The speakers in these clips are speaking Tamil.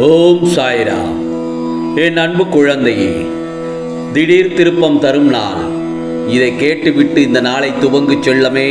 ஓம் சாய்ராம் என் அன்பு குழந்தையே திடீர் திருப்பம் தரும் நாள் இதை கேட்டுவிட்டு இந்த நாளை துவங்கு செல்லமே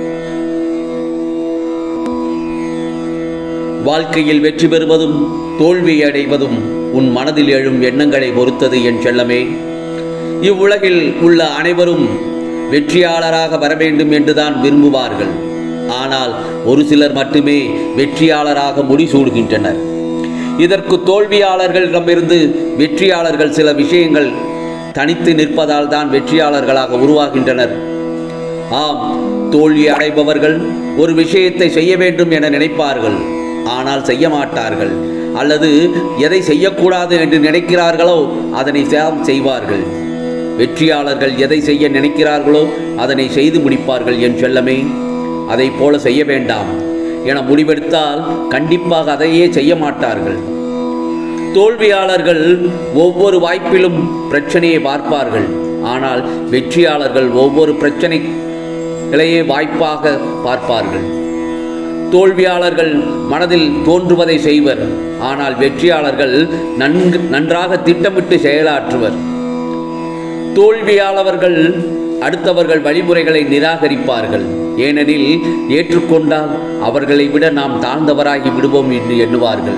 வாழ்க்கையில் வெற்றி பெறுவதும் தோல்வி அடைவதும் உன் மனதில் எழும் எண்ணங்களை பொறுத்தது என் செல்லமே இவ்வுலகில் உள்ள அனைவரும் வெற்றியாளராக வர வேண்டும் என்றுதான் விரும்புவார்கள் ஆனால் ஒரு சிலர் மட்டுமே வெற்றியாளராக முடிசூடுகின்றனர் இதற்கு தோல்வியாளர்களிடமிருந்து வெற்றியாளர்கள் சில விஷயங்கள் தனித்து நிற்பதால் தான் வெற்றியாளர்களாக உருவாகின்றனர் ஆம் தோல்வி அடைபவர்கள் ஒரு விஷயத்தை செய்ய வேண்டும் என நினைப்பார்கள் ஆனால் செய்ய மாட்டார்கள் அல்லது எதை செய்யக்கூடாது என்று நினைக்கிறார்களோ அதனை தான் செய்வார்கள் வெற்றியாளர்கள் எதை செய்ய நினைக்கிறார்களோ அதனை செய்து முடிப்பார்கள் என் செல்லமே அதை போல செய்ய வேண்டாம் என முடிவெடுத்தால் கண்டிப்பாக அதையே செய்ய மாட்டார்கள் தோல்வியாளர்கள் ஒவ்வொரு வாய்ப்பிலும் பிரச்சனையை பார்ப்பார்கள் ஆனால் வெற்றியாளர்கள் ஒவ்வொரு பிரச்சனைகளையே வாய்ப்பாக பார்ப்பார்கள் தோல்வியாளர்கள் மனதில் தோன்றுவதை செய்வர் ஆனால் வெற்றியாளர்கள் நன்கு நன்றாக திட்டமிட்டு செயலாற்றுவர் தோல்வியாளர்கள் அடுத்தவர்கள் வழிமுறைகளை நிராகரிப்பார்கள் ஏனெனில் ஏற்றுக்கொண்டால் அவர்களை விட நாம் தாழ்ந்தவராகி விடுவோம் என்று எண்ணுவார்கள்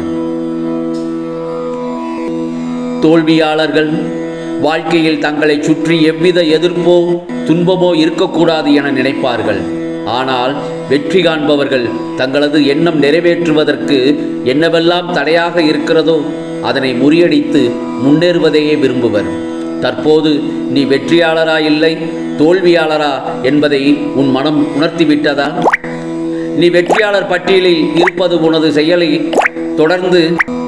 தோல்வியாளர்கள் வாழ்க்கையில் தங்களை சுற்றி எவ்வித எதிர்ப்போ துன்பமோ இருக்கக்கூடாது என நினைப்பார்கள் ஆனால் வெற்றி காண்பவர்கள் தங்களது எண்ணம் நிறைவேற்றுவதற்கு என்னவெல்லாம் தடையாக இருக்கிறதோ அதனை முறியடித்து முன்னேறுவதையே விரும்புவர் தற்போது நீ வெற்றியாளரா இல்லை தோல்வியாளரா என்பதை உன் மனம் உணர்த்திவிட்டதா நீ வெற்றியாளர் பட்டியலில் இருப்பது உனது செயலை தொடர்ந்து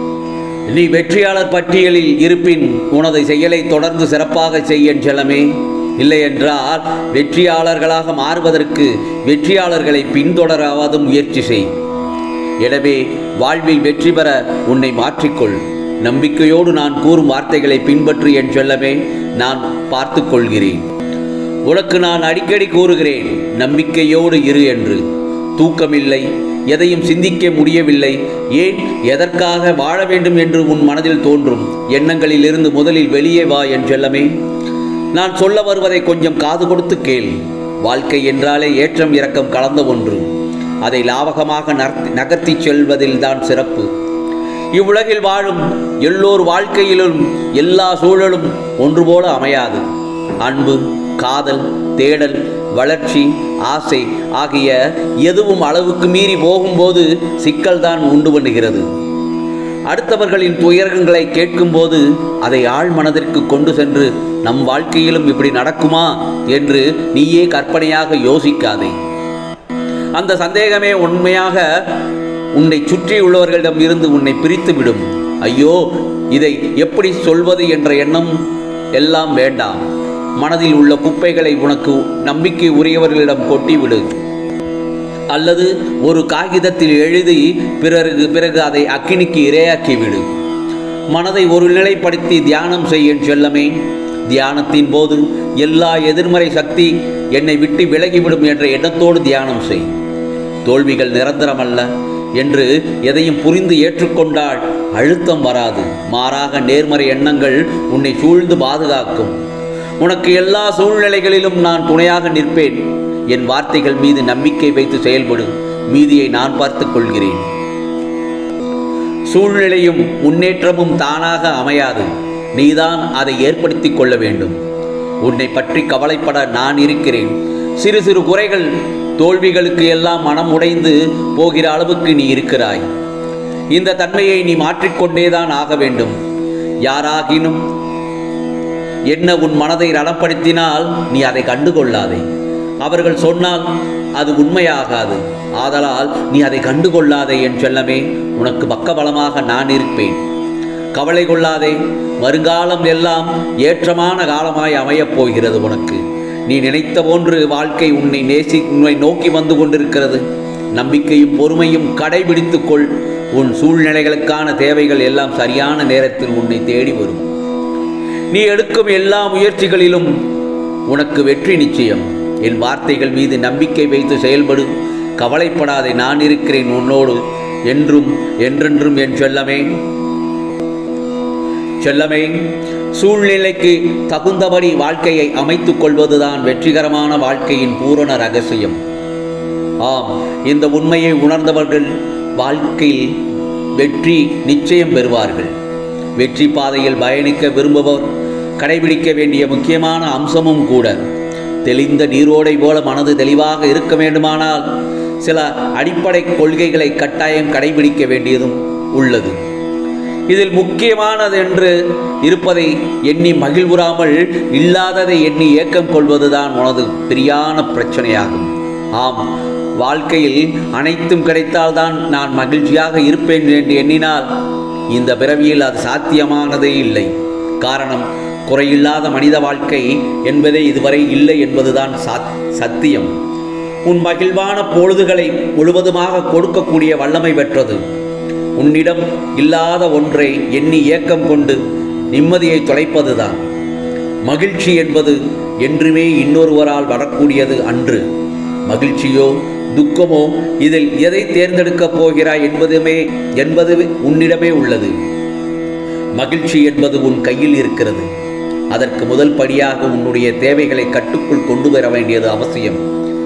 நீ வெற்றியாளர் பட்டியலில் இருப்பின் உனது செயலை தொடர்ந்து சிறப்பாக செய்ய செல்லமே இல்லையென்றால் வெற்றியாளர்களாக மாறுவதற்கு வெற்றியாளர்களை பின்தொடராவதும் முயற்சி செய் எனவே வாழ்வில் வெற்றி பெற உன்னை மாற்றிக்கொள் நம்பிக்கையோடு நான் கூறும் வார்த்தைகளை பின்பற்றி என் செல்லமே நான் பார்த்து கொள்கிறேன் உனக்கு நான் அடிக்கடி கூறுகிறேன் நம்பிக்கையோடு இரு என்று தூக்கமில்லை எதையும் சிந்திக்க முடியவில்லை ஏன் எதற்காக வாழ வேண்டும் என்று உன் மனதில் தோன்றும் எண்ணங்களிலிருந்து முதலில் வெளியே வா என் செல்லமே நான் சொல்ல வருவதை கொஞ்சம் காது கொடுத்து கேள் வாழ்க்கை என்றாலே ஏற்றம் இறக்கம் கலந்த ஒன்று அதை லாவகமாக நகர்த்தி செல்வதில்தான் சிறப்பு இவ்வுலகில் வாழும் எல்லோர் வாழ்க்கையிலும் எல்லா சூழலும் ஒன்று போல அமையாது அன்பு காதல் தேடல் வளர்ச்சி ஆசை ஆகிய எதுவும் அளவுக்கு மீறி போகும்போது சிக்கல்தான் உண்டு பண்ணுகிறது அடுத்தவர்களின் துயரங்களை கேட்கும்போது அதை ஆழ் மனதிற்கு கொண்டு சென்று நம் வாழ்க்கையிலும் இப்படி நடக்குமா என்று நீயே கற்பனையாக யோசிக்காதே அந்த சந்தேகமே உண்மையாக உன்னை சுற்றியுள்ளவர்களிடம் இருந்து உன்னை பிரித்துவிடும் ஐயோ இதை எப்படி சொல்வது என்ற எண்ணம் எல்லாம் வேண்டாம் மனதில் உள்ள குப்பைகளை உனக்கு நம்பிக்கை உரியவர்களிடம் கொட்டிவிடு அல்லது ஒரு காகிதத்தில் எழுதி பிறகு பிறகு அதை அக்கினிக்கு இரையாக்கிவிடு மனதை ஒரு நிலைப்படுத்தி தியானம் செய்ய செல்லமே தியானத்தின் போது எல்லா எதிர்மறை சக்தி என்னை விட்டு விலகிவிடும் என்ற எண்ணத்தோடு தியானம் செய் தோல்விகள் நிரந்தரமல்ல என்று எதையும் புரிந்து ஏற்றுக்கொண்டால் அழுத்தம் வராது மாறாக நேர்மறை எண்ணங்கள் உன்னை சூழ்ந்து பாதுகாக்கும் உனக்கு எல்லா சூழ்நிலைகளிலும் நான் துணையாக நிற்பேன் என் வார்த்தைகள் மீது நம்பிக்கை வைத்து செயல்படும் மீதியை நான் பார்த்துக் கொள்கிறேன் சூழ்நிலையும் முன்னேற்றமும் தானாக அமையாது நீதான் அதை ஏற்படுத்தி கொள்ள வேண்டும் உன்னை பற்றி கவலைப்பட நான் இருக்கிறேன் சிறு சிறு குறைகள் தோல்விகளுக்கு எல்லாம் மனம் உடைந்து போகிற அளவுக்கு நீ இருக்கிறாய் இந்த தன்மையை நீ மாற்றிக்கொண்டேதான் ஆக வேண்டும் யாராகினும் என்ன உன் மனதை ரணப்படுத்தினால் நீ அதை கண்டுகொள்ளாதே அவர்கள் சொன்னால் அது உண்மையாகாது ஆதலால் நீ அதை கண்டுகொள்ளாதே என் செல்லமே உனக்கு பக்கபலமாக நான் இருப்பேன் கவலை கொள்ளாதே வருங்காலம் எல்லாம் ஏற்றமான காலமாய் அமையப் போகிறது உனக்கு நீ நினைத்த போன்று வாழ்க்கை உன்னை நேசி உன்னை நோக்கி வந்து கொண்டிருக்கிறது நம்பிக்கையும் பொறுமையும் கடைபிடித்துக்கொள் உன் சூழ்நிலைகளுக்கான தேவைகள் எல்லாம் சரியான நேரத்தில் உன்னை தேடி வரும் நீ எடுக்கும் எல்லா முயற்சிகளிலும் உனக்கு வெற்றி நிச்சயம் என் வார்த்தைகள் மீது நம்பிக்கை வைத்து செயல்படு கவலைப்படாதே நான் இருக்கிறேன் உன்னோடு என்றும் என்றென்றும் என் செல்லமே செல்லமே சூழ்நிலைக்கு தகுந்தபடி வாழ்க்கையை அமைத்துக் கொள்வதுதான் வெற்றிகரமான வாழ்க்கையின் பூரண ரகசியம் ஆம் இந்த உண்மையை உணர்ந்தவர்கள் வாழ்க்கையில் வெற்றி நிச்சயம் பெறுவார்கள் வெற்றி பாதையில் பயணிக்க விரும்புபவர் கடைபிடிக்க வேண்டிய முக்கியமான அம்சமும் கூட தெளிந்த நீரோடை போல மனது தெளிவாக இருக்க வேண்டுமானால் சில அடிப்படை கொள்கைகளை கட்டாயம் கடைபிடிக்க வேண்டியதும் உள்ளது இதில் முக்கியமானது என்று இருப்பதை எண்ணி மகிழ்வுறாமல் இல்லாததை எண்ணி ஏக்கம் கொள்வதுதான் உனது பிரியான பிரச்சனையாகும் ஆம் வாழ்க்கையில் அனைத்தும் கிடைத்தால்தான் நான் மகிழ்ச்சியாக இருப்பேன் என்று எண்ணினால் இந்த பிறவியில் அது சாத்தியமானதே இல்லை காரணம் குறையில்லாத மனித வாழ்க்கை என்பதே இதுவரை இல்லை என்பதுதான் சாத் சத்தியம் உன் மகிழ்வான பொழுதுகளை முழுவதுமாக கொடுக்கக்கூடிய வல்லமை பெற்றது உன்னிடம் இல்லாத ஒன்றை எண்ணி ஏக்கம் கொண்டு நிம்மதியை தொலைப்பதுதான் மகிழ்ச்சி என்பது என்றுமே இன்னொருவரால் வரக்கூடியது அன்று மகிழ்ச்சியோ துக்கமோ இதில் எதை தேர்ந்தெடுக்கப் போகிறாய் என்பதுமே என்பது உன்னிடமே உள்ளது மகிழ்ச்சி என்பது உன் கையில் இருக்கிறது அதற்கு முதல் படியாக உன்னுடைய தேவைகளை கட்டுக்குள் கொண்டு வர வேண்டியது அவசியம்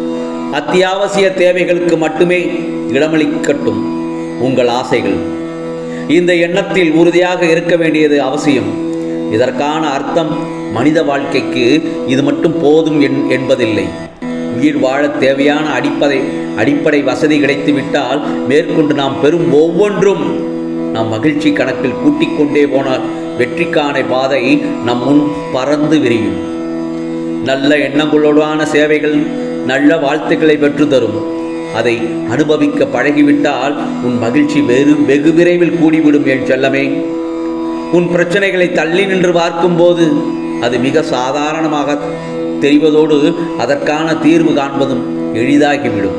அத்தியாவசிய தேவைகளுக்கு மட்டுமே இடமளிக்கட்டும் உங்கள் ஆசைகள் இந்த எண்ணத்தில் உறுதியாக இருக்க வேண்டியது அவசியம் இதற்கான அர்த்தம் மனித வாழ்க்கைக்கு இது மட்டும் போதும் என்- என்பதில்லை உயிர் வாழ தேவையான அடிப்படை அடிப்படை வசதி கிடைத்துவிட்டால் மேற்கொண்டு நாம் பெறும் ஒவ்வொன்றும் நாம் மகிழ்ச்சி கணக்கில் கூட்டிக் கொண்டே போனால் வெற்றிக்கான பாதை நம் முன் பறந்து விரியும் நல்ல எண்ணங்களோடான சேவைகள் நல்ல வாழ்த்துக்களை பெற்று தரும் அதை அனுபவிக்க பழகிவிட்டால் உன் மகிழ்ச்சி வெறு வெகு விரைவில் கூடிவிடும் என் செல்லமே உன் பிரச்சனைகளை தள்ளி நின்று பார்க்கும்போது அது மிக சாதாரணமாக தெரிவதோடு அதற்கான தீர்வு காண்பதும் எளிதாகிவிடும்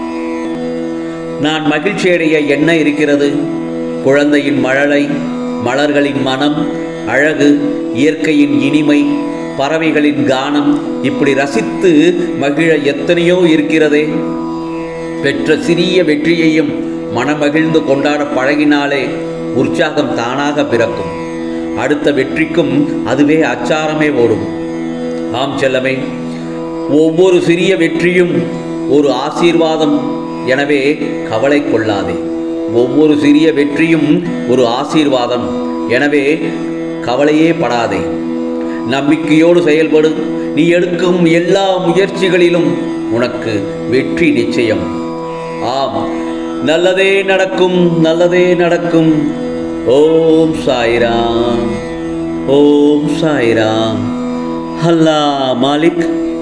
நான் மகிழ்ச்சியடைய என்ன இருக்கிறது குழந்தையின் மழலை மலர்களின் மனம் அழகு இயற்கையின் இனிமை பறவைகளின் கானம் இப்படி ரசித்து மகிழ எத்தனையோ இருக்கிறதே பெற்ற சிறிய வெற்றியையும் மனமகிழ்ந்து கொண்டாட பழகினாலே உற்சாகம் தானாக பிறக்கும் அடுத்த வெற்றிக்கும் அதுவே அச்சாரமே ஓடும் ஆம் செல்லமே ஒவ்வொரு சிறிய வெற்றியும் ஒரு ஆசீர்வாதம் எனவே கவலை கொள்ளாதே ஒவ்வொரு சிறிய வெற்றியும் ஒரு ஆசீர்வாதம் எனவே கவலையே படாதே நம்பிக்கையோடு செயல்படு நீ எடுக்கும் எல்லா முயற்சிகளிலும் உனக்கு வெற்றி நிச்சயம் ஆம் நல்லதே நடக்கும் நல்லதே நடக்கும் ஓம் சாய்ராம் ஓம் சாய்ராம் அல்லா மாலிக்